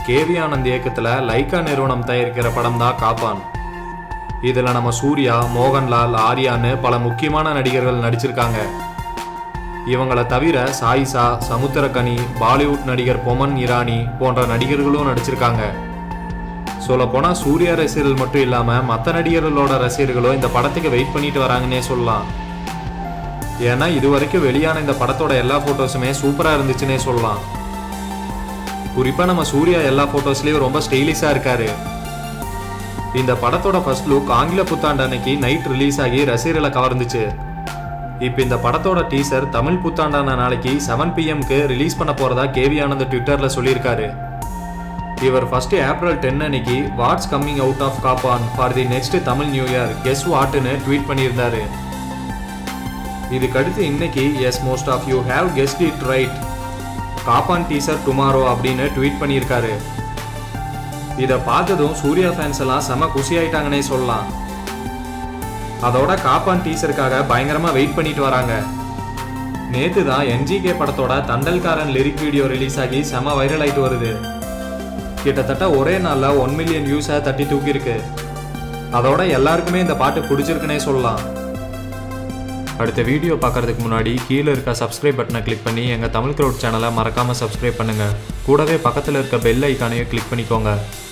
KV Anand இயக்கத்தில் Lyca நிறுவனம் தயாரிக்கிற படம் தான் காப்பான் இதில் நம்ம சூர்யா மோகன்லால் ஆர்யான்னு பல முக்கியமான நடிகர்கள் நடிச்சிருக்காங்க இவங்கள தவிர சாயிசா சமுத்திரகனி பாலிவுட் நடிகர் பொமன் இரானி போன்ற நடிகர்களும் நடிச்சிருக்காங்க சொல்லப்போனால் சூர்யா ரசிகர்கள் மட்டும் இல்லாமல் மற்ற நடிகர்களோட ரசிகர்களும் இந்த படத்துக்கு வெயிட் பண்ணிட்டு வராங்கன்னே சொல்லலாம் ஏன்னா இது வரைக்கும் வெளியான இந்த படத்தோட எல்லா ஃபோட்டோஸுமே சூப்பராக இருந்துச்சுன்னே சொல்லலாம் குறிப்பாக நம்ம சூர்யா எல்லா ஃபோட்டோஸ்லேயும் ரொம்ப ஸ்டைலிஷாக இருக்காரு இந்த படத்தோட ஃபர்ஸ்ட் லுக் ஆங்கில புத்தாண்டு அன்னைக்கு நைட் ரிலீஸ் ஆகி ரசிகர்களை கவர்ந்துச்சு இப்போ இந்த படத்தோட டீசர் தமிழ் புத்தாண்டான நாளைக்கு செவன் பிஎம்க்கு ரிலீஸ் பண்ண போறதா கேவி ஆனந்த் ட்விட்டர்ல சொல்லியிருக்காரு இவர் ஃபர்ஸ்ட் ஏப்ரல் டென் அன்னைக்கு what's coming out of Kaappaan for the next Tamil new year guess வாட்னு ட்வீட் பண்ணியிருந்தாரு இதுக்கடுத்து இன்னைக்கு as most of you have guessed it right Kaappaan teaser tomorrow அப்படின்னு ட்வீட் பண்ணியிருக்காரு இதை பார்த்ததும் சூர்யா ஃபேன்ஸ் எல்லாம் செம குஷியாயிட்டாங்கன்னே சொல்லலாம் அதோட காப்பான் டீசருக்காக பயங்கரமா வெயிட் பண்ணிட்டு வராங்க நேத்து தான் என்ஜிகே படத்தோட தண்டல்காரன் லிரிக் வீடியோ ரிலீஸ் ஆகி செம வைரல் ஆயிட்டு வருது கிட்டத்தட்ட ஒரே நாள்ல ஒன் மில்லியன் வியூஸை தட்டி தூக்கியிருக்கு அதோட எல்லாருக்குமே இந்த பாட்டு பிடிச்சிருக்குன்னே சொல்லலாம் அடுத்த வீடியோ பார்க்கறதுக்கு முன்னாடி கீழே இருக்க சப்ஸ்கிரைப் பட்டனை கிளிக் பண்ணி எங்கள் தமிழ் க்ரௌட் சேனலை மறக்காமல் சப்ஸ்கிரைப் பண்ணுங்கள் கூடவே பக்கத்தில் இருக்க பெல் ஐக்கானையும் கிளிக் பண்ணிக்கோங்க